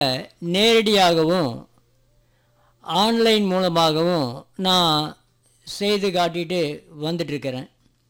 நேரடியாகவும் ஆன்லைன் மூலமாகவும் நான் செய்து காட்டிட்டு வந்துட்டுருக்கிறேன்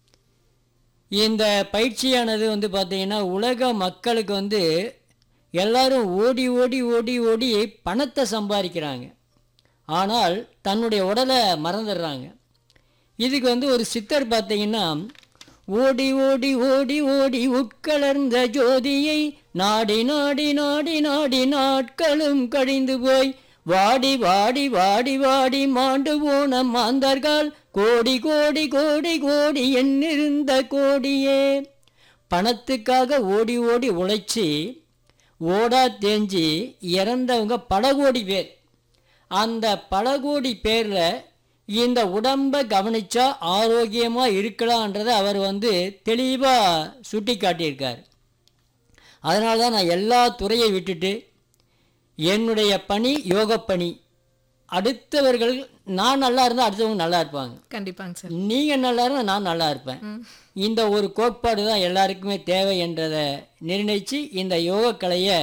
இந்த பயிற்சியானது வந்து பார்த்திங்கன்னா உலக மக்களுக்கு வந்து எல்லாரும் ஓடி ஓடி ஓடி ஓடி பணத்தை சம்பாதிக்கிறாங்க ஆனால் தன்னுடைய உடலை மறந்துடுறாங்க இதுக்கு வந்து ஒரு சித்தர் பார்த்தீங்கன்னா ஓடி ஓடி ஓடி ஓடி உட்கலர்ந்த ஜோதியை நாடி நாடி நாடி நாடி நாட்களும் கழிந்து போய் வாடி வாடி வாடி வாடி மாண்டு போன மாந்தர்கள் கோடி கோடி கோடி கோடி எண்ணிருந்த கோடியே பணத்துக்காக ஓடி ஓடி உழைச்சி ஓடா தேஞ்சி இறந்தவங்க பல கோடி பேர் அந்த பல கோடி பேரில் இந்த உடம்பை கவனிச்சா ஆரோக்கியமாக இருக்கலான்றதை அவர் வந்து தெளிவாக சுட்டி காட்டியிருக்கார் அதனால தான் நான் எல்லா துறையை விட்டுட்டு என்னுடைய பணி யோக பணி அடுத்தவர்கள் நான் நல்லா இருந்தால் அடுத்தவங்க நல்லா இருப்பாங்க கண்டிப்பாங்க சார் நீங்கள் நல்லா இருந்தால் நான் நல்லா இருப்பேன் இந்த ஒரு கோட்பாடு தான் எல்லாருக்குமே தேவை என்றதை நிர்ணயித்து இந்த யோகக்கலையை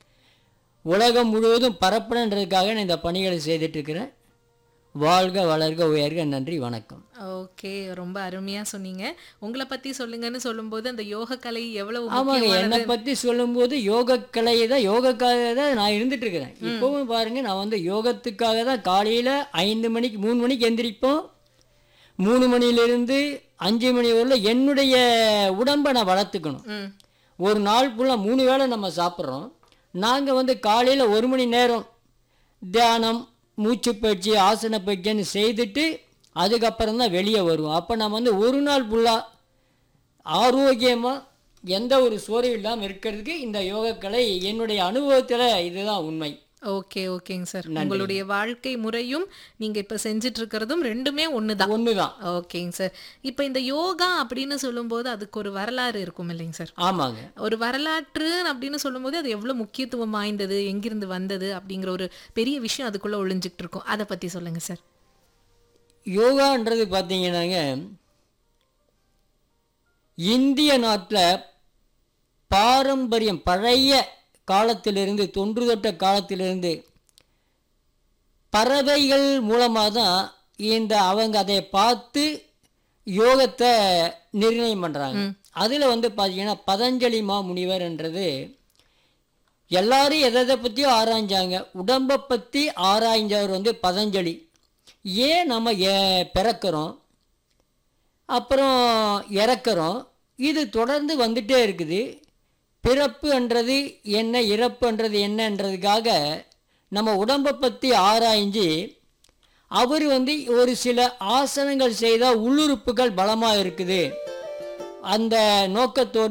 உலகம் முழுவதும் பரப்பணுன்றதுக்காக நான் இந்த பணிகளை செய்துட்ருக்கிறேன் வாழ்க வளர்க உயர்க நன்றி வணக்கம் ஓகே ரொம்ப அருமையா சொன்னீங்க உங்களை பத்தி சொல்லுங்கன்னு சொல்லும்போது அந்த யோக கலை எவ்வளவு ஆமாங்க என்னை முக்கியமானது பற்றி சொல்லும்போது யோகக்கலை தான் யோகக்காக தான் நான் இருந்துட்டு இருக்கிறேன் இப்போவும் பாருங்க நான் வந்து யோகத்துக்காக தான் காலையில் ஐந்து மணிக்கு மூணு மணிக்கு எந்திரிப்போம் மூணு மணியிலிருந்து அஞ்சு மணி வரல என்னுடைய உடம்பை நான் வளர்த்துக்கணும் ம் ஒரு நாள் ஃபுல்லாக மூணு வேளை நம்ம சாப்பிட்றோம் நாங்கள் வந்து காலையில் ஒரு மணி நேரம் தியானம் மூச்சு பயிற்சி ஆசன பயிற்சின்னு செய்துட்டு அதுக்கப்புறம் தான் வெளியே வருவோம் அப்போ நம்ம வந்து ஒரு நாள் ஃபுல்லாக ஆரோக்கியமாக எந்த ஒரு சோர்வும் இல்லாமல் இருக்கிறதுக்கு இந்த யோகக்கலை என்னுடைய அனுபவத்தில் இதுதான் உண்மை ஓகே ஓகேங்க சார் உங்களுடைய வாழ்க்கை முறையும் நீங்க இப்ப செஞ்சுட்டு இருக்கிறதும் ரெண்டுமே ஒண்ணுதான் ஒன்று தான் ஓகேங்க சார் இப்போ இந்த யோகா அப்படின்னு சொல்லும்போது அதுக்கு ஒரு வரலாறு இருக்கும் இல்லைங்க சார் ஆமாங்க ஒரு வரலாற்று அப்படின்னு சொல்லும்போது அது எவ்வளவு முக்கியத்துவம் வாய்ந்தது எங்கிருந்து வந்தது அப்படிங்கிற ஒரு பெரிய விஷயம் அதுக்குள்ள ஒளிஞ்சிட்டு இருக்கும் அதை பத்தி சொல்லுங்க சார் யோகான்றது பார்த்தீங்கன்னாங்க இந்திய நாட்டில் பாரம்பரியம் பழைய காலத்திலிருந்து தொன்று தொட்ட காலத்திலிருந்து பறவைகள் மூலமாக தான் இந்த அவங்க அதை பார்த்து யோகத்தை நிர்ணயம் பண்ணுறாங்க அதில் வந்து பார்த்தீங்கன்னா பதஞ்சலி மா முனிவர்ன்றது எல்லாரும் எதை எதை பற்றியும் ஆராய்ஞ்சாங்க உடம்பை பற்றி ஆராய்ஞ்சவர் வந்து பதஞ்சலி ஏன் நம்ம ஏ- பிறக்கிறோம் அப்புறம் இறக்குறோம் இது தொடர்ந்து வந்துட்டே இருக்குது பிறப்புன்றது என்ன இறப்புன்றது என்னன்றதுக்காக நம்ம உடம்பை பற்றி ஆராய்ஞ்சு அவர் வந்து ஒரு சில ஆசனங்கள் செய்தால் உள்ளுறுப்புகள் பலமாக இருக்குது அந்த நோக்கத்தோட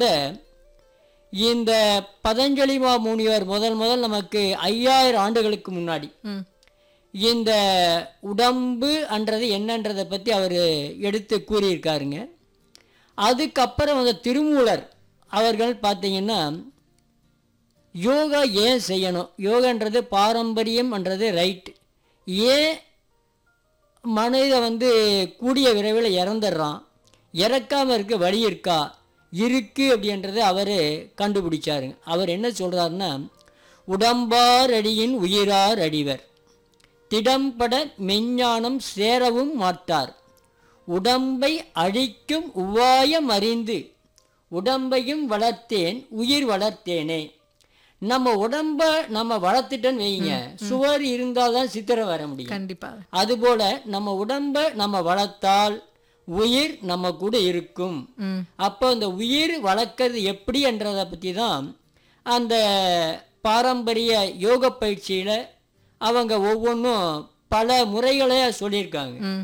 இந்த பதஞ்சலி மா முனிவர் முதல் முதல் நமக்கு ஐயாயிரம் ஆண்டுகளுக்கு முன்னாடி ம் இந்த உடம்பு அன்றது என்னன்றதை பற்றி அவர் எடுத்து கூறியிருக்காருங்க அதுக்கப்புறம் அந்த திருமூலர் அவர்கள் பார்த்தீங்கன்னா யோகா ஏன் செய்யணும் யோகான்றது பாரம்பரியம்ன்றது ரைட் ஏன் மனித வந்து கூடிய விரைவில் இறந்துடுறான் இறக்காமல் இருக்க வழி இருக்கா இருக்கு அப்படின்றத அவர் கண்டுபிடிச்சாருங்க அவர் என்ன சொல்கிறாருன்னா உடம்பார் அடியின் உயிரார் அடிவர் திடம்பட மெஞ்ஞானம் சேரவும் மாட்டார் உடம்பை அழிக்கும் உபாயம் அறிந்து உடம்பையும் வளர்த்தேன் உயிர் வளர்த்தேனே நம்ம உடம்ப நம்ம வளர்த்துட்டோன்னு வைங்க சுவர் இருந்தால் தான் சித்திரை வர முடியும் கண்டிப்பா அதுபோல நம்ம உடம்ப நம்ம வளர்த்தால் உயிர் நம்ம கூட இருக்கும் ம் அப்போ இந்த உயிர் வளர்க்கறது எப்படி என்றதை பற்றி தான் அந்த பாரம்பரிய யோக பயிற்சியில் அவங்க ஒவ்வொன்றும் பல முறைகளை சொல்லியிருக்காங்க ம்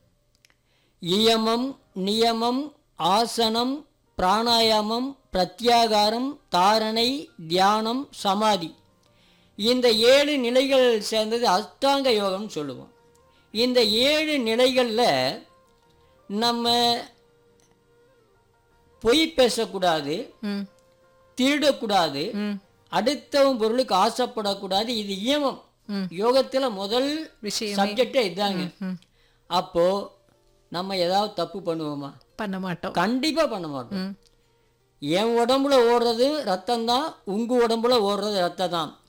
இயமம் நியமம் ஆசனம் பிராணாயாமம் பிரத்யாகாரம் தாரணை தியானம் சமாதி இந்த ஏழு நிலைகள் சேர்ந்தது அஷ்டாங்க யோகம்னு சொல்லுவோம் இந்த ஏழு நிலைகளில் நம்ம பொய் பேசக்கூடாது ம் திருடக்கூடாது ம் அடுத்தவன் பொருளுக்கு ஆசைப்படக்கூடாது இது இயமம் ம். யோகத்தில் முதல் விஷயம் சப்ஜெக்டே இதாங்க ம் அப்போ நம்ம ஏதாவது தப்பு பண்ணுவோமா பண்ண மாட்டோம் கண்டிப்பா பண்ண மாட்டோம் ம் என் உடம்புல ஓடுறது ரத்தம் தான் உங்க உடம்புல ஓடுறது ரத்தம் தான்